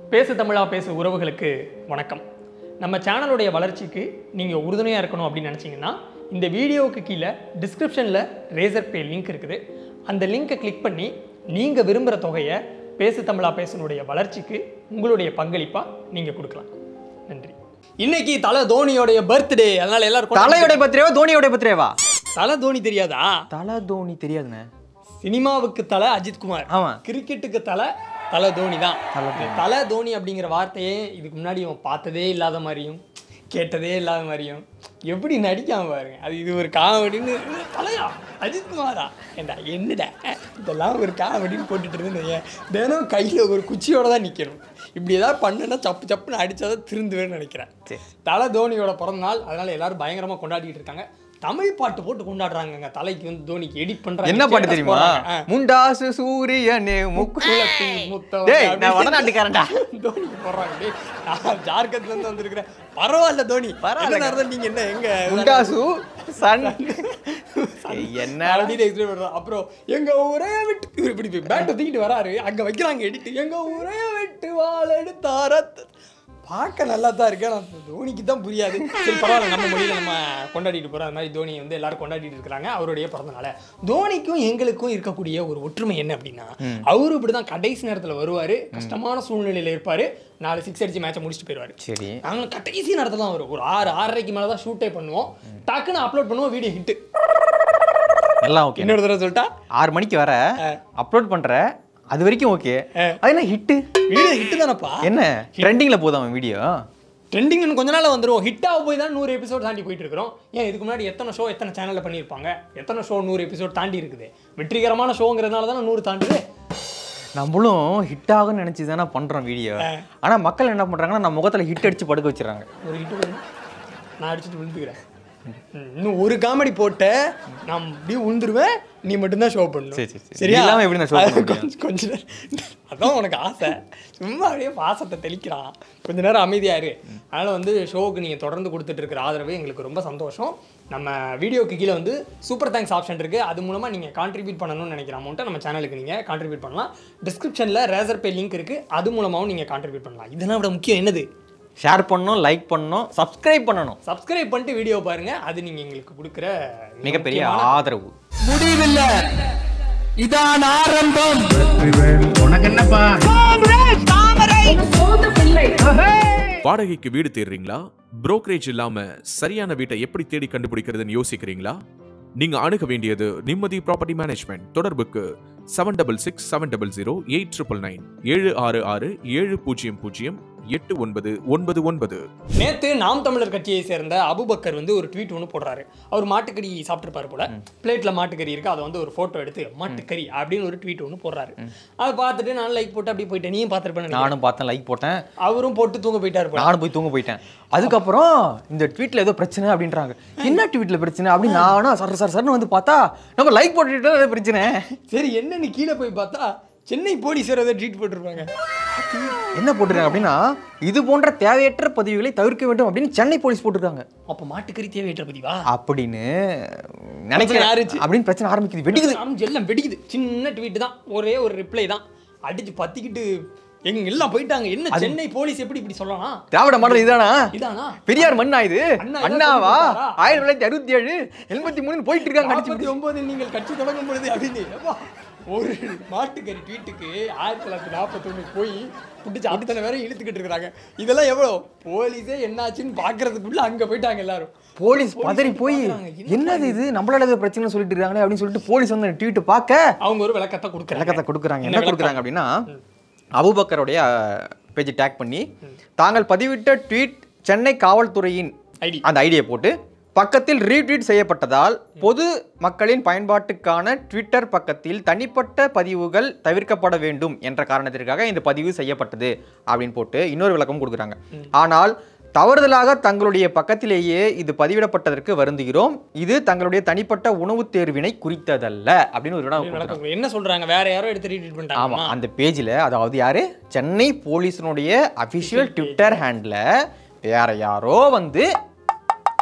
பேசு தமிழா பேசு உறவுகளுக்கு வணக்கம் நம்ம சேனலுடைய வளர்ச்சிக்கு நீங்கள் உறுதுணையாக இருக்கணும் அப்படின்னு நினச்சிங்கன்னா இந்த வீடியோவுக்கு கீழே டிஸ்கிரிப்ஷனில் ரேசர் பே லிங்க் இருக்குது அந்த லிங்கை கிளிக் பண்ணி நீங்கள் விரும்புகிற தொகையை பேசு தமிழா பேசுனுடைய வளர்ச்சிக்கு உங்களுடைய பங்களிப்பாக நீங்கள் கொடுக்கலாம் நன்றி இன்னைக்கு தலை தோனியோடைய பர்த்டே அதனால எல்லாரும் தலையோட பத்திரேவா தோனியோட பத்திரேவா தலை தோனி தெரியாதா தலை தோனி தெரியாதுண்ணே சினிமாவுக்கு தலை அஜித் குமார் ஆமா. கிரிக்கெட்டுக்கு தலை தலை தோனி தான் இந்த தலை தோனி அப்படிங்கிற வார்த்தையே இதுக்கு முன்னாடி அவன் பார்த்ததே இல்லாத மாதிரியும் கேட்டதே இல்லாத மாதிரியும் எப்படி நடிக்காம பாருங்க அது இது ஒரு காமெடின்னு தலையா அஜித் குமாரா ஏண்டா என்னடா இதெல்லாம் ஒரு காமெடின்னு போட்டுட்டு இருந்தேன் தினம் கையில் ஒரு குச்சியோட தான் நிற்கணும் இப்படி ஏதாவது பண்ணுன்னா சப்பு சப்புன்னு அடிச்சாதான் திருந்துவேன்னு நினைக்கிறேன் தலை தோனியோட பிறந்த நாள் அதனால எல்லாரும் பயங்கரமாக கொண்டாடிட்டு இருக்காங்க தமிழ் பாட்டு போட்டு கொண்டாடுறாங்கங்க தலைக்கு வந்து தோனிக்கு எடிட் பண்றாங்க என்ன பாட்டு status தெரியுமா போடுறாங்க. ஆ. முண்டாசு சூரியனே முக்கு குலத்தின் முத்தம் டேய் அப்படி நான் வடநாட்டுக்காரன்டா தோனிக்கு போடுறாங்க டேய் நான் ஜார்க்கண்ட்ல இருந்து வந்திருக்கிறேன் பரவாயில்ல தோனி பரவாயில்ல. என்ன நடந்தது நீங்க என்ன எங்க முண்டாசு சன் என்ன அப்படின்னு எக்ஸ்பிளைன் பண்றான் அப்புறம் எங்க ஊரே விட்டு இவர் இப்படி பேட்டை தூக்கிட்டு வராரு அங்க வைக்கிறாங்க எடிட் எங்க ஊரே விட்டு வாழ எடுத்தார பார்க்க நல்லா தான் இருக்கு ஆனால் தோனிக்கு தான் புரியாது சரி பரவாயில்ல நம்ம மொழியில நம்ம கொண்டாடிட்டு போறோம் அது மாதிரி தோனி வந்து எல்லாரும் கொண்டாடிட்டு இருக்கிறாங்க அவருடைய பிறந்தநாள தோனிக்கும் எங்களுக்கும் இருக்கக்கூடிய ஒரு ஒற்றுமை என்ன அப்படின்னா அவரு இப்படிதான் கடைசி நேரத்துல வருவாரு கஷ்டமான சூழ்நிலையில இருப்பாரு நாலு சிக்ஸ் அடிச்சு மேட்சை முடிச்சுட்டு போயிடுவாரு சரி நாங்களும் கடைசி நேரத்தில் தான் வரும் ஒரு ஆறு ஆறரைக்கு மேலே தான் ஷூட்டே பண்ணுவோம் டக்குன்னு அப்லோட் பண்ணுவோம் வீடியோ ஹிட்டு எல்லாம் ஓகே இன்னொரு தடவை சொல்லிட்டா ஆறு மணிக்கு வர அப்லோட் பண்ற அது வரைக்கும் ஓகே அது என்ன ஹிட்டு வீடியோ ஹிட்டு தானப்பா என்ன ட்ரெண்டிங்ல போதும் அவன் வீடியோ ட்ரெண்டிங் கொஞ்ச நாள் வந்துரும் ஹிட்டாக போய் தான் நூறு எபிசோட் தாண்டி போயிட்டு இருக்கிறோம் ஏன் இதுக்கு முன்னாடி எத்தனை ஷோ எத்தனை சேனலில் பண்ணியிருப்பாங்க எத்தனை ஷோ நூறு எபிசோட் தாண்டி இருக்குது வெற்றிகரமான ஷோங்கிறதுனால தானே நூறு தாண்டுது நம்மளும் ஹிட் ஆகும்னு நினைச்சு தானே பண்றோம் வீடியோ ஆனா மக்கள் என்ன பண்றாங்கன்னா நம்ம முகத்துல ஹிட் அடிச்சு படுக்க வச்சிடறாங்க ஒரு ஹிட்டு நான் அடிச்சுட்டு விழுந்துக்கிறேன் ம், இன்னும் ஒரு காமெடி போட்ட நான் அப்படியே உழுந்துருவேன் நீ மட்டும்தான் ஷோ பண்ணணும் சரி, சரி, சரி. சரியா நீ இல்லாம எப்படி நான் show அது பண்ண முடியும்? கொஞ்சம் கொஞ்ச நேரம் அதான் உனக்கு ஆசை சும்மா அப்படியே பாசத்தை தெளிக்கிறான் கொஞ்ச நேரம் அமைதியா இரு அதனால வந்து ஷோவுக்கு நீங்க தொடர்ந்து கொடுத்துட்டு இருக்கிற ஆதரவு எங்களுக்கு ரொம்ப சந்தோஷம் நம்ம வீடியோக்கு கீழே வந்து சூப்பர் தேங்க்ஸ் ஆப்ஷன் இருக்கு அது மூலமா நீங்க கான்ட்ரிபியூட் பண்ணணும்னு நினைக்கிற அமௌண்ட்டை நம்ம சேனலுக்கு நீங்க கான்ட்ரிபியூட் பண்ணலாம் டிஸ்கிரிப்ஷன்ல ரேசர் பே லிங்க் இருக்கு அது மூலமாவும் நீங்க கான்ட்ரிபியூட் பண்ணலாம் இதெல்லாம் விட முக்கியம் என்னது ஷேர் பண்ணணும் லைக் பண்ணணும் சப்ஸ்கிரைப் பண்ணணும் சப்ஸ்கிரைப் பண்ணிட்டு வீடியோ பாருங்க அது நீங்க எங்களுக்கு கொடுக்குற மிகப்பெரிய முக்கியமான- ஆதரவு முடிவில்ல இதான் ஆரம்பம் உனக்கு என்னப்பா வாடகைக்கு வீடு தேடுறீங்களா புரோக்கரேஜ் இல்லாம சரியான வீட்டை எப்படி தேடி கண்டுபிடிக்கிறதுன்னு யோசிக்கிறீங்களா நீங்க அணுக வேண்டியது நிம்மதி ப்ராப்பர்ட்டி மேனேஜ்மெண்ட் தொடர்புக்கு seven double six seven double zero eight triple nine ஏழு ஆறு ஆறு ஏழு பூஜ்ஜியம் பூஜ்ஜியம் எட்டு ஒன்பது ஒன்பது ஒன்பது நேத்து நாம் தமிழர் கட்சியை சேர்ந்த அபுபக்கர் வந்து ஒரு ட்வீட் ஒன்று போடுறாரு அவர் மாட்டுக்கறி சாப்பிட்டுருப்பாரு போல பிளேட்ல மாட்டுக்கறி இருக்கு அதை வந்து ஒரு போட்டோ எடுத்து மாட்டுக்கறி அப்படின்னு ஒரு ட்வீட் ஒன்று போடுறாரு அதை பார்த்துட்டு நான் லைக் போட்டு அப்படியே போயிட்டேன் நீயும் பார்த்துருப்பேன் நானும் பார்த்தேன் லைக் போட்டேன் அவரும் போட்டு தூங்க போயிட்டாரு போல நானும் போய் தூங்க போயிட்டேன் அதுக்கப்புறம் இந்த ட்வீட்ல ஏதோ பிரச்சனை அப்படின்றாங்க என்ன ட்வீட்ல பிரச்சனை அப்படின்னு நானும் சர சர சரன்னு வந்து பார்த்தா நம்ம லைக் போட்டுட்டு ஏதோ பிரச்சனை சரி என்னன்னு கீழே போய் பார்த்தா சென்னை போலீஸர் ஏதோ ட்வீட் போட்டிருப்பாங்க என்ன போட்டிருக்காங்க அப்படின்னா இது போன்ற தேவையற்ற பதிவுகளை தவிர்க்க வேண்டும் அப்படின்னு சென்னை போலீஸ் போட்டிருக்காங்க அப்ப மாட்டுக்கறி தேவையற்ற பதிவா அப்படின்னு நினைக்கிறேன் ஆரம்பிச்சு. அப்படின்னு பிரச்சனை ஆரம்பிக்குது வெடிக்குது ஆம், எல்லாம் வெடிக்குது சின்ன ட்வீட் தான் ஒரே ஒரு ரிப்ளை தான் அடிச்சு பத்திக்கிட்டு எங்க எல்லாம் போயிட்டாங்க என்ன சென்னை போலீஸ் எப்படி இப்படி சொல்லலாம் திராவிட மாடல் இதுதானா இதானா பெரியார் மண்ணா இது அண்ணா இதான் அண்ணாவா சொல்லிட்டாரா? ஆயிரத்தி தொள்ளாயிரத்தி அறுபத்தி ஏழு எண்பத்தி மூணு போயிட்டு இருக்காங்க அடிச்சு நாற்பத்தி ஒன்பதில் நீங்கள் கட்சி தொடங்கும் பொழுது அப்படின்னு எப்பா, ஒரு மாட்டுக்கறி ட்வீட்டுக்கு ஆயிரத்தி தொள்ளாயிரத்தி நாற்பத்தொன்னு போய் பிடிச்சி அத்தனை பேரை இழுத்துக்கிட்டு இருக்காங்க இதெல்லாம் எவ்வளோ போலீஸே என்னாச்சுன்னு பார்க்கறதுக்குள்ள அங்க போயிட்டாங்க எல்லாரும் போலீஸ் பதறி போய் பார்க்கறாங்க. என்ன என்னது இது நம்மளால ஏதோ பிரச்சனை சொல்லிட்டு இருக்காங்களே அப்படின்னு சொல்லிட்டு போலீஸ் வந்து ட்வீட் பார்க்க அவங்க ஒரு விளக்கத்தை கொடுக்குறாங்க விளக்கத்தை கொடுக்குறாங்க என்ன என்ன விளக்கம்? கொடுக்குறாங்க அப்படின்னா அபுபக்கருடைய பேஜ் டேக் பண்ணி தாங்கள் பதிவிட்ட ட்வீட் சென்னை காவல்துறையின் ஐடி அந்த ஐடியை போட்டு பக்கத்தில் ரீட்வீட் செய்யப்பட்டதால் பொது மக்களின் பயன்பாட்டுக்கான ட்விட்டர் பக்கத்தில் தனிப்பட்ட பதிவுகள் தவிர்க்கப்பட வேண்டும் என்ற காரணத்திற்காக இந்த பதிவு செய்யப்பட்டது அப்படின்னு போட்டு இன்னொரு விளக்கம் கொடுக்குறாங்க ஆனால் தவறுதலாக தங்களுடைய பக்கத்திலேயே இது பதிவிடப்பட்டதற்கு வருந்துகிறோம் இது தங்களுடைய தனிப்பட்ட உணவுத் தேர்வினை குறித்ததல்ல அப்படின்னு ஒரு இடம் கொடுக்குறாங்க. விளக்கம் என்ன சொல்றாங்க வேற யாரோ எடுத்து ரீட்வீட் ஆமா பண்ணிட்டாங்க அந்த பேஜ்ல அதாவது யாரு சென்னை போலீஸினுடைய அபிஷியல் ட்விட்டர் ஹேண்ட்ல வேற யாரோ வந்து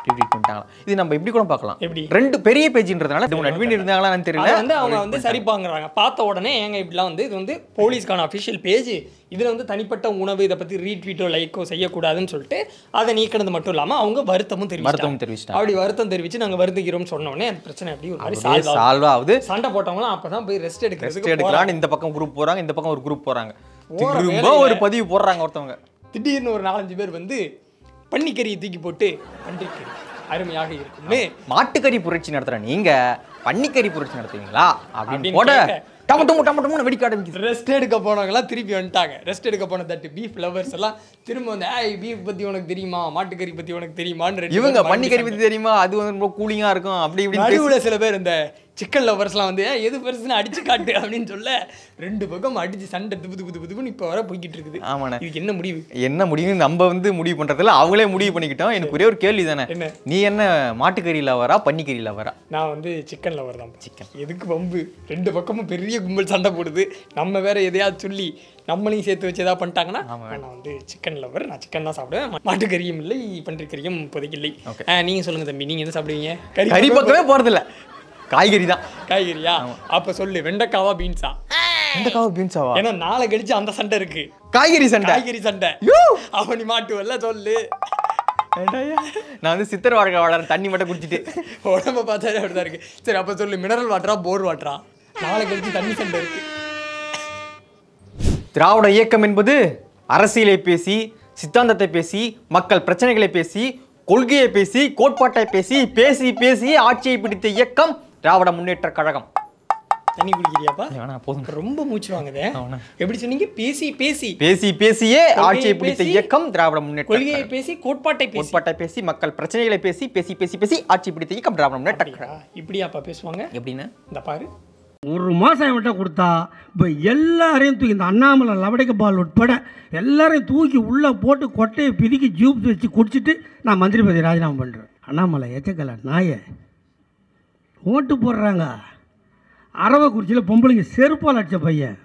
ரீட்வீட் பண்ணிட்டாங்க இது நம்ம இப்படி கூட பார்க்கலாம் எப்படி? ரெண்டு பெரிய பேஜ்ன்றதுனால இது அட்மின் இருந்தாங்களான்னு தெரியல அதை வந்து அவங்க வந்து சரி பாக்குறாங்க பார்த்த உடனே ஏங்க இப்படிலாம் வந்து இது வந்து போலீஸ்க்கான அஃபிஷியல் பேஜ் இதுல வந்து தனிப்பட்ட உணவு இதை பத்தி ரீட்வீட்டோ லைக்கோ செய்யக்கூடாதுன்னு சொல்லிட்டு அதை நீக்கினது மட்டும் இல்லாம அவங்க வருத்தமும் தெரிவிச்சாங்க வருத்தமும் தெரிவிச்சிட்டாங்க. அப்படி வருத்தம் தெரிவிச்சு நாங்க வருத்துகிறோம் சொன்ன உடனே அந்த பிரச்சனை அப்படி ஒரு மாதிரி அப்படியே solve ஆகுது. சால்வ் ஆகுது சண்டை போட்டவங்களும் அப்பதான் போய் ரெஸ்ட் ரெஸ்ட் எடுக்கிறதுக்கு போறாங்க. எடுக்கலாம்னு இந்த பக்கம் குரூப் போறாங்க இந்த பக்கம் ஒரு குரூப் போறாங்க போற திரும்ப வேலையில- ஒரு பதிவு போடுறாங்க ஒருத்தவங்க திடீர்னு ஒரு நாலஞ்சு பேர் வந்து பன்னிக்கறியை தூக்கி போட்டு பன்றிக்கறி அருமையாக இருக்கும்னு மாட்டுக்கறி புரட்சி நடத்துற நீங்க பன்னிக்கறி புரட்சி நடத்துவீங்களா அப்படின்னு அப்படின்னு போட கேட்க. டம டம டம டமன்னு வெடிக்க ஆரம்பிக்குது ரெஸ்ட் எடுக்க போனவங்கலாம் திருப்பி வந்துட்டாங்க ரெஸ்ட் எடுக்க போன தட்டு பீஃப் லவர்ஸ் எல்லாம் திரும்ப வந்து ஏய் பீஃப் பத்தி உனக்கு தெரியுமா மாட்டுக்கறி பத்தி உனக்கு தெரியுமான்னு ரெண்டு இவங்க பேரும் பன்னிக்கறி மறுபடியும் பத்தி தெரியுமா அது வந்து ரொம்ப கூலிங்கா இருக்கும் அப்படி இப்படின்னு பேசி- நடுவுல சில பேர் இந்த சிக்கன் லவர்ஸ்லாம் வந்து "ஏய், எது பெருசுன்னு அடிச்சு காட்டு அப்படின்னு சொல்ல ரெண்டு பக்கம் அடிச்சு சண்டை துப்பு துப்பு துப்பு துப்புன்னு இப்போ வர போய்கிட்டு இருக்குது ஆமாண்ணே. இதுக்கு என்ன முடிவு என்ன முடிவு நம்ம வந்து முடிவு பண்றதுல அவங்களே முடிவு பண்ணிக்கிட்டோம் எனக்கு ஒரே ஒரு கேள்வி தானே என்ன? நீ என்ன மாட்டுக்கறியில வரா பன்னிக்கறியில வரா நான் வந்து சிக்கன் லவர் தான் சிக்கன் எதுக்கு வம்பு ரெண்டு பக்கமும் பெரிய கும்பல் சண்டை போடுது நம்ம வேற எதையாவது சொல்லி நம்மளையும் சேர்த்து வச்சு ஏதாவது பண்ணிட்டாங்கன்னா நான் வந்து சிக்கன் லவர் நான் சிக்கன் தான் சாப்பிடுவேன் மா- மாட்டுக்கறியும் இல்லை பன்றிக்கறியும் இப்போதைக்கு இல்லை ஆ, நீங்க சொல்லுங்க தம்பி நீங்க என்ன சாப்பிடுவீங்க கறி கறி பக்கமே போறது இல்ல காய்கறி தான் காய்கறியா அப்ப சொல்லு வெண்டைக்காவா பீன்ஸா இந்த காவு பீன்ஸாவா ஏன்னா நாளை கழிச்சு அந்த சண்டை இருக்கு காய்கறி சண்டை காய்கறி சண்டை அவன் நீ மாட்டுவல்ல சொல்லு வேண்டாயா? நான் வந்து சித்தர் வாழ்க்கை வாழறேன் தண்ணி மட்டும் குடிச்சிட்டு உடம்ப பார்த்தாலே அப்படிதான் இருக்கு சரி அப்ப சொல்லு மினரல் வாட்டரா போர் வாட்டரா நாளை கழிச்சு தண்ணி சண்டை இருக்கு திராவிட இயக்கம் என்பது அரசியலை பேசி சித்தாந்தத்தை பேசி மக்கள் பிரச்சனைகளை பேசி கொள்கையை பேசி கோட்பாட்டை பேசி பேசி பேசி ஆட்சியை பிடித்த இயக்கம் திராவிட முன்னேற்ற கழகம் தண்ணி குடிக்கிறியாப்பா வேணா போதும் ரொம்ப மூச்சு வாங்குதே அவன. எப்படி சொன்னீங்க பேசி பேசி பேசி பேசியே கொள்கையை ஆட்சியை பிடித்த பேசி, இயக்கம் திராவிட முன்னேற்ற கொள்கையை கழகம். பேசி கோட்பாட்டை பேசி கோட்பாட்டை பேசி மக்கள் பிரச்சனைகளை பேசி பேசி பேசி பேசி ஆட்சி பிடித்த இயக்கம் திராவிட முன்னேற்ற அப்படியா? கழகம் இப்படியாப்பா பேசுவாங்க எப்படின்னு இந்த பாரு ஒரு மாதம் என்கிட்ட கொடுத்தா இப்போ எல்லாரையும் தூக்கி இந்த அண்ணாமலை லவடிக்க பால் உட்பட எல்லாரையும் தூக்கி உள்ளே போட்டு கொட்டையை பிதுக்கி ஜூப் வச்சு குடிச்சிட்டு நான் மந்திரி பதவி ராஜினாமா பண்ணுறேன் அண்ணாமலை எச்சக்கல நாய ஓட்டு போடுறாங்க அரவக்குறிச்சியில் பொம்பளைங்க செருப்பால் அடிச்ச பையன்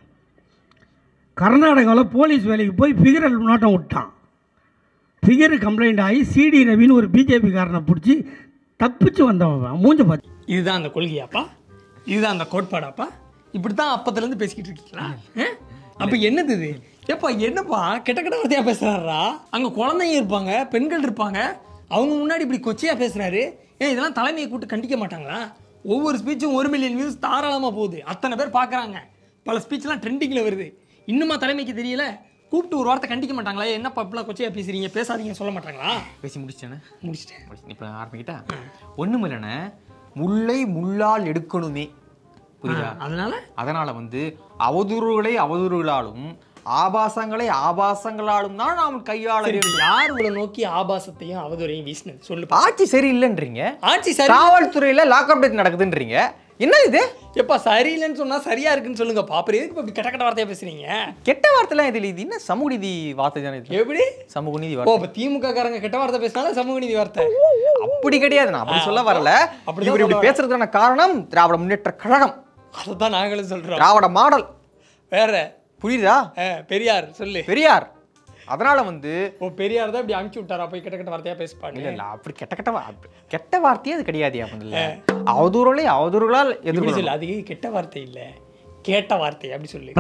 கர்நாடகாவில் போலீஸ் வேலைக்கு போய் ஃபிகர் நோட்டம் விட்டான் ஃபிகர் கம்ப்ளைண்ட் ஆகி சிடி ரவின்னு ஒரு பிஜேபி காரனை பிடிச்சி தப்பிச்சு வந்தவன் மூஞ்ச பார்த்து இதுதான் அந்த கொள்கையாப்பா இதுதான் அந்த கோட்பாடாப்பா இப்படித்தான் அப்பத்துல இருந்து பேசிக்கிட்டு இருக்கீங்களா ஆ? அப்ப என்னது இது ஏப்பா என்னப்பா கெட்ட கெட்ட வார்த்தையா பேசுறாரா அங்க குழந்தைங்க இருப்பாங்க பெண்கள் இருப்பாங்க அவங்க முன்னாடி இப்படி கொச்சையா பேசுறாரு ஏன் இதெல்லாம் தலைமையை கூப்பிட்டு கண்டிக்க மாட்டாங்களா ஒவ்வொரு ஸ்பீச்சும் ஒரு மில்லியன் வியூஸ் தாராளமா போகுது அத்தனை பேர் பார்க்கறாங்க பல ஸ்பீச்லாம் ட்ரெண்டிங்ல வருது இன்னுமா தலைமைக்கு தெரியல கூப்பிட்டு ஒரு வார்த்தை கண்டிக்க மாட்டாங்களா என்னப்பா இப்படிலாம் கொச்சையா பேசுறீங்க பேசாதீங்க சொல்ல மாட்டாங்களா பேசி முடிச்சிட்டேனே முடிச்சிட்டேன் இப்போ ஆரம்பிக்கிட்டா ஒன்றும் இல்லைண்ணே முல்லை முள்ளால் எடுக்கணுமே புரியுதா அதனால அதனால வந்து அவதூறுகளை அவதூறுகளாலும் ஆபாசங்களை ஆபாசங்களாலும் தான் நாம் கையாள சரி, வேண்டும் இப்ப யார் உங்களை நோக்கி ஆபாசத்தையும் அவதூறையும் வீசினது சொல்லு ஆட்சி சரியில்லைன்றீங்க ஆட்சி சரி காவல்துறையில லாக்அப் டேட் நடக்குதுன்றீங்க என்ன இது எப்பா சரியில்லைன்னு சொன்னா சரியா இருக்குன்னு சொல்லுங்க பாப்பர் எதுக்கு இப்ப இப்படி கெட்ட கெட்ட வார்த்தையா பேசுறீங்க கெட்ட வார்த்தைலாம் இதில் இது என்ன சமூக நீதி வார்த்தை தானே இது எப்படி சமூக நீதி ஓ வார்த்தை இப்ப திமுக காரங்க கெட்ட வார்த்தை பேசினாலும் சமூக நீதி வார்த்தை அப்படி கிடையாது நான் அப்படி சொல்ல வரல அப்படிதான் இவர் இப்படி சொல்ல பேசுறதுக்கான காரணம் திராவிட முன்னேற்ற கழகம் அதைத்தான் நாங்களும் சொல்றோம் திராவிட மாடல் வேற புரியுதா ஆ, பெரியார் சொல்லு பெரியார் அதனால வந்து ஓ பெரியார் தான் இப்படி அனுப்பிச்சு விட்டாரா போய் கெட்ட கெட்ட வார்த்தையா பேசுப்பாங்க இல்ல இல்ல அப்படி கெட்ட கெட்ட வா- அப்படி- கெட்ட வார்த்தையே அது கிடையாது அப்படின்ல அவதூறுகளை அவதூறுகளால் இப்படி எதிர்கொள்ளணும் சொல்லு அது கெட்ட வார்த்தை இல்ல கேட்ட வார்த்தை அப்படி சொல்லு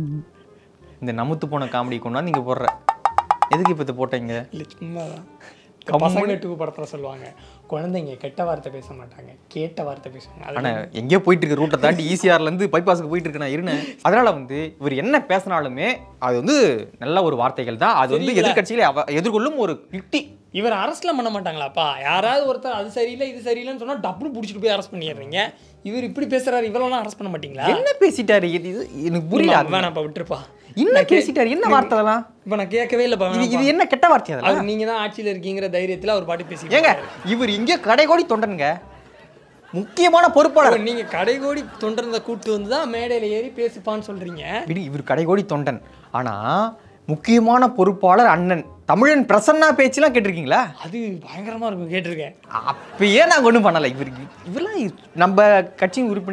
இந்த நமுத்து போன காமெடி கொண்டாந்து நீங்க போடுற எதுக்கு இப்ப இதை போட்டீங்க இல்ல சும்மாதான் இந்த பசங்க டூ படத்துல சொல்லுவாங்க குழந்தைங்க கெட்ட வார்த்தை பேச மாட்டாங்க கேட்ட வார்த்தை பேசுவாங்க அது ஆனா எங்கேயோ போயிட்டு இருக்க ரூட்டை தாண்டி ஈசிஆர்ல இருந்து பைபாஸுக்கு போயிட்டு இருக்கேன் இருனேன் அதனால வந்து இவர் என்ன பேசினாலுமே அது வந்து நல்ல ஒரு வார்த்தைகள் தான் அது வந்து சரிங்களா? எதிர்கட்சிகளை அவ- எதிர்கொள்ளும் ஒரு யுக்தி இவர் அரெஸ்ட்லாம் பண்ண மாட்டாங்களாப்பா யாராவது ஒருத்தர் அது சரியில்லை இது சரியில்லைன்னு சொன்னா டப்புனு பிடிச்சிட்டு போய் அரெஸ்ட் பண்ணிடுறீங்க இவர் இப்படி பேசுறாரு இவரெல்லாம் அரெஸ்ட் பண்ண மாட்டீங்களா என்ன பேசிட்டாரு இது இது எனக்கு புரியல அது. வேணாப்பா விட்டுருப்பா என்ன பேசிட்டாரு என்ன வார்த்தை அதெல்லாம் இப்ப நான் கேட்கவே இல்லப்பா இது இது வேணாம்ப்பா. என்ன கெட்ட வார்த்தை அதெல்லாம் அது நீங்க தான் ஆட்சியில இருக்கீங்கிற தைரியத்துல அவர் பாட்டு பேசி ஏங்க இவர் இங்கே கடைகோடி தொண்டனுங்க முக்கியமான பொறுப்பாளர் நீங்க கடைகோடி தொண்டர்ந்த கூட்டு வந்து தான் மேடையில ஏறி பேசுப்பான்னு சொல்றீங்க விடு இவர் கடைகோடி தொண்டன் ஆனா முக்கியமான பொறுப்பாளர் அண்ணன் தமிழன் பிரசன்னா பேச்செல்லாம் கேட்டிருக்கீங்களா அது பயங்கரமா இருக்கும் கேட்டிருக்கேன் அப்பயே நாங்க ஒண்ணும் பண்ணல இவர் இவரெல்லாம் நம்ம கட்சியின் உறுப்பினர்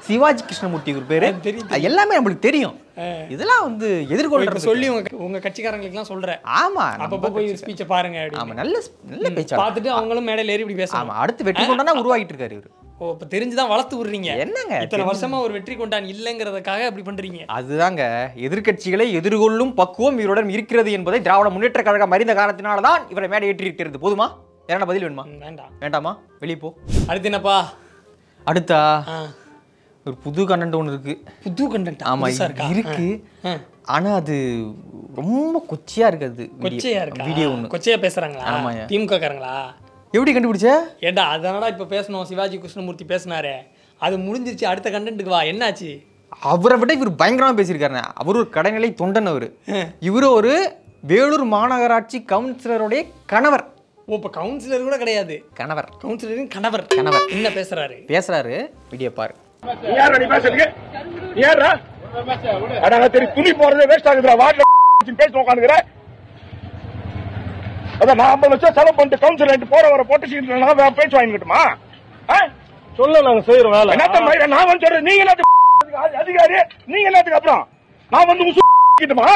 சிவாஜி கிருஷ்ணமூர்த்தி ஒரு பேரு அது தெரியும், அது எல்லாமே நம்மளுக்கு தெரியும் இதெல்லாம் வந்து இப்ப எதிர்கொள்றது சொல்லி உங்க உங்க கட்சிக்காரங்களுக்குலாம் சொல்றேன் ஆமா அப்பப்போ போய் ஸ்பீச்சை பாருங்க ஆமா அப்படின்னு நல்ல நல்ல பேச்சாளர் பார்த்துட்டு அவங்களும் மேடையில ஏறி இப்படி ஆமா பேசலாம் அடுத்து வெற்றி கொண்டானா உருவாகிட்டு இருக்காரு இவரு ஓ இப்ப தெரிஞ்சுதான் வளர்த்து விடுறீங்க என்னங்க இத்தனை வருஷமா ஒரு வெற்றி கொண்டான் இல்லைங்கிறதுக்காக அப்படி பண்றீங்க அதுதாங்க எதிர்க்கட்சிகளை எதிர்கொள்ளும் பக்குவம் இவருடன் இருக்கிறது என்பதை திராவிட முன்னேற்ற கழகம் அறிந்த காரணத்தினால தான் இவரை மேடை ஏற்றி இருக்கிறது போதுமா என்ன பதில் வேணுமா ம், வேண்டாம் வேண்டாமா வெளியே போ அடுத்து என்னப்பா அடுத்தா ஆ, ஒரு புது கண்டென்ட் ஒன்று இருக்கு புது கண்டென்ட் ஆமா இருக்கா இருக்கு ஆ. ஆனா அது ரொம்ப கொச்சியா இருக்குது கொச்சையா இருக்கா வீடியோ ஒன்று கொச்சையா பேசுறாங்களா ஆமாய்யா. திமுக காரங்களா எப்படி கண்டுபிடிச்ச ஏண்டா அதனால இப்ப பேசணும் சிவாஜி கிருஷ்ணமூர்த்தி பேசினாரே அது முடிஞ்சிருச்சு அடுத்த கண்டென்ட்டுக்கு வா என்னாச்சு அவரை விட இவர் பயங்கரமா பேசியிருக்காருண்ணே அவர் ஒரு கடைநிலை தொண்டன் அவர் இவரு ஒரு வேலூர் மாநகராட்சி கவுன்சிலருடைய கணவர் ஓ இப்ப கவுன்சிலர் கூட கிடையாது கணவர் கவுன்சிலரின் கணவர் கணவர். என்ன பேசுறாரு பேசுறாரு வீடியோ பாரு யாரா நீ பேசுறதுக்கு யாரா அடங்க தெரி துணி போறதே வேஸ்ட் ஆகுதுடா வாட்ல பேசி உட்காந்துக்கிற அதான் நான் ஐம்பது லட்சம் செலவு பண்ணிட்டு கவுன்சிலர் போற வர போட்டு சீட்டு பேச்சு வாங்கிட்டுமா சொல்ல நாங்க செய்யறோம் வேலை என்னத்த மாதிரி நான் வந்து சொல்றேன் நீங்க என்னத்துக்கு அதிகாரி நீங்க என்னத்துக்கு அப்புறம் நான் வந்து உசுக்கிட்டுமா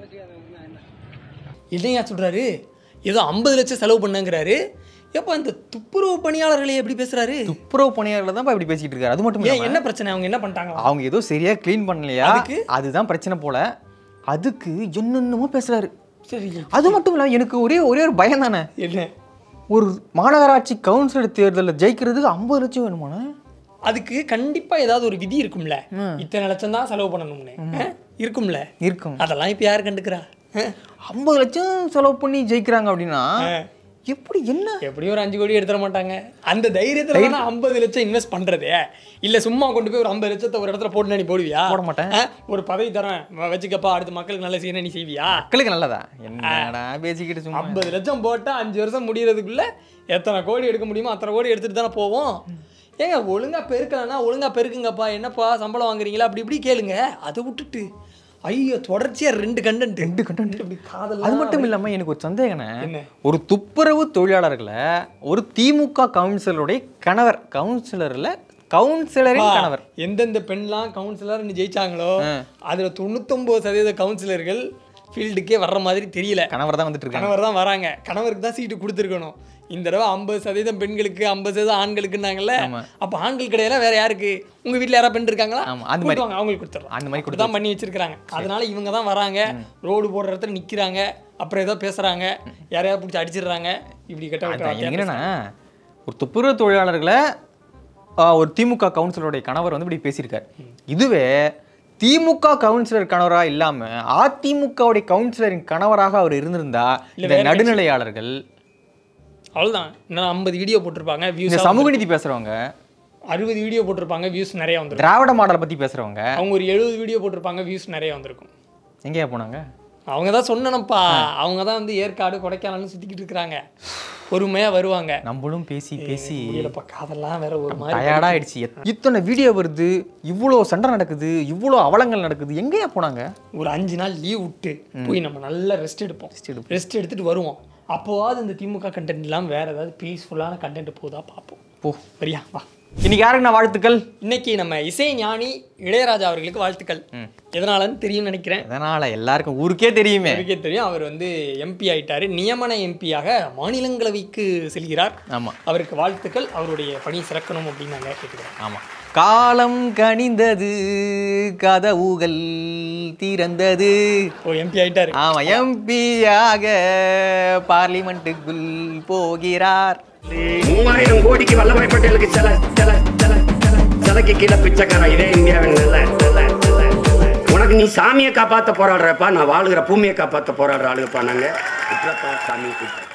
இல்லையா சொல்றாரு ஏதோ ஐம்பது லட்சம் செலவு பண்ணுங்கிறாரு எப்ப இந்த துப்புரவு பணியாளர்களை எப்படி பேசுறாரு துப்புரவு பணியாளர்கள் தான் இப்படி பேசிட்டு இருக்காரு அது மட்டும் ஏன் இல்லாம என்ன பிரச்சனை அவங்க என்ன பண்ணிட்டாங்களா அவங்க ஏதோ சரியா க்ளீன் பண்ணலையா அதுக்கு? அதுதான் பிரச்சனை போல அதுக்கு என்னென்னமோ பேசுறாரு சரி அது மட்டும் இல்ல எனக்கு ஒரே ஒரே ஒரு பயம் தானே என்ன ஒரு மாநகராட்சி கவுன்சிலர் தேர்தலில் ஜெயிக்கிறதுக்கு ஐம்பது லட்சம் வேணுமாண்ணே அதுக்கு கண்டிப்பா ஏதாவது ஒரு விதி இருக்கும்ல இத்தனை லட்சம் தான் செலவு பண்ணணும்னு ஆ? இருக்கும்ல இருக்கும் அதெல்லாம் இப்ப யார் கண்டுக்கிறா ஆ? ஐம்பது லட்சம் செலவு பண்ணி ஜெயிக்கிறாங்க அப்படின்னா எப்படி என்ன எப்படியும் ஒரு அஞ்சு கோடி எடுத்துட மாட்டாங்க அந்த தைரியத்துல தானே ஐம்பது லட்சம் இன்வெஸ்ட் பண்றதே இல்ல சும்மா கொண்டு போய் ஒரு ஐம்பது லட்சத்தை ஒரு இடத்துல போட்டு நீ போடுவியா போட மாட்டேன். ஆ? ஒரு பதவி தரேன் வ- வச்சுக்கப்பா அடுத்து மக்களுக்கு நல்ல செய்யணும் நீ செய்வியா மக்களுக்கு நல்லதா என்னடா பேசிக்கிட்டு சும்மா ஐம்பது லட்சம் போட்டா அஞ்சு வருஷம் முடியறதுக்குள்ள எத்தனை கோடி எடுக்க முடியுமோ அத்தனை கோடி எடுத்துட்டு தானே போவோம் ஏங்க ஒழுங்கா பெருக்கலன்னா ஒழுங்கா பெருக்குங்கப்பா என்னப்பா சம்பளம் வாங்குறீங்களா அப்படி இப்படி கேளுங்க அதை விட்டுட்டு ஐயோ தொடர்ச்சியா ரெண்டு கண்டென்ட் ரெண்டு கண்டென்ட் இப்படி காதல் அது மட்டும் இல்லாம எனக்கு ஒரு சந்தேகம்ண்ணே என்ன? ஒரு துப்புரவு தொழிலாளர்களை ஒரு திமுக கவுன்சிலருடைய கணவர் கவுன்சிலர்ல கவுன்சிலரின் கணவர் எந்தெந்த பெண்லாம் கவுன்சிலர் ஜெயிச்சாங்களோ அதுல தொண்ணூத்தொன்பது சதவீத கவுன்சிலர்கள் ஃபீல்டுக்கே வர்ற மாதிரி தெரியல கணவர் தான் வந்துட்டு இருக்காங்க கணவர் தான் வராங்க கணவருக்கு தான் சீட்டு கொடுத்துருக்கணும் இந்த தடவை ஐம்பது சதவீதம் பெண்களுக்கு ஐம்பது சதவீதம் ஆண்களுக்குன்னாங்கல்ல அப்ப ஆண்கள் கிடையாது வேற யாருக்கு உங்க வீட்ல யாரா பெண் இருக்காங்களா ஆமா, அந்த மாதிரி. கூட்டு வாங்க, அவங்களுக்கு கொடுத்துடலாம் அந்த மாதிரி அப்படி தான் பண்ணி வச்சிருக்காங்க அதனால இவங்க தான் வராங்க ரோடு போடுற இடத்துல நிக்கிறாங்க அப்புறம் ஏதோ பேசுறாங்க யாரையாவது பிடிச்சி அடிச்சிடுறாங்க இப்படி கெட்ட கெட்ட அதான் வார்த்தையா என்னன்னா ஒரு துப்புரவு தொழிலாளர்களை ஆ, ஒரு திமுக கவுன்சிலருடைய கணவர் வந்து இப்படி பேசியிருக்காரு இதுவே திமுக கவுன்சிலர் கணவரா இல்லாம அதிமுகவுடைய கவுன்சிலரின் கணவராக அவர் இருந்திருந்தா இந்த வேற கட்சி. நடுநிலையாளர்கள் அவ்வளவுதான் இன்னும் ஐம்பது வீடியோ போட்டிருப்பாங்க இந்த வியூஸ் சமூக நீதி பேசுறவங்க அறுபது வீடியோ போட்டிருப்பாங்க வியூஸ் நிறைய வந்திருக்கும் திராவிட மாடலை பத்தி பேசுறவங்க அவங்க ஒரு எழுபது வீடியோ போட்டிருப்பாங்க வியூஸ் நிறைய வந்திருக்கும் எங்கேயா போனாங்க அவங்க தான் சொன்னனப்பா அவங்க தான் வந்து ஏற்காடு கொடைக்கானல்னு சுத்திக்கிட்டு இருக்கிறாங்க பொறுமையா வருவாங்க நம்மளும் பேசி பேசி முடியலப்பா காதெல்லாம் வேற ஒரு மாதிரி டயர்டா ஆயிடுச்சு இத்தனை வீடியோ வருது இவ்வளோ சண்டை நடக்குது இவ்வளோ அவலங்கள் நடக்குது எங்கேயா போனாங்க ஒரு அஞ்சு நாள் லீவ் விட்டு போய் நம்ம நல்லா ரெஸ்ட் எடுப்போம் ரெஸ்ட் எடுத்துட்டு வருவோம் அப்போவாது இந்த திமுக கண்டென்ட் இல்லாம வேற ஏதாவது பீஸ்ஃபுல்லான கண்டென்ட் போதா பார்ப்போம் போ சரியா வா இன்னைக்கு யாருக்கு நான் வாழ்த்துக்கள் இன்னைக்கு நம்ம இசை ஞானி இளையராஜா அவர்களுக்கு வாழ்த்துக்கள் எதனாலன்னு தெரியும்னு நினைக்கிறேன் அதனால எல்லாருக்கும் ஊருக்கே தெரியுமே எனக்கே தெரியும் அவர் வந்து எம்பி ஆயிட்டாரு நியமன எம்பியாக மாநிலங்களவைக்கு செல்கிறார் ஆமா அவருக்கு வாழ்த்துக்கள் அவருடைய பணி சிறக்கணும் அப்படின்னு நாங்கள் கேட்டுக்கிறோம் ஆமா காலம் கனிந்தது கதவுகள் திறந்தது ஓ எம்பி ஆயிட்டாரு ஆமா எம்பியாக பார்லிமெண்ட்டுக்குள் போகிறார் மூவாயிரம் கோடிக்கு வல்லபாய் பட்டேலுக்கு சில சில சில சில சிலைக்கு கீழே பிச்சைக்காரன் இதே இந்தியாவின் நல்ல நல்ல நல்ல உனக்கு நீ சாமியை காப்பாத்த போராடுறப்பா நான் வாழுகிற பூமியை காப்பாத்த போராடுற ஆளுங்கப்பா நாங்க விட்டுறப்பா சாமி கூப்பிட்டு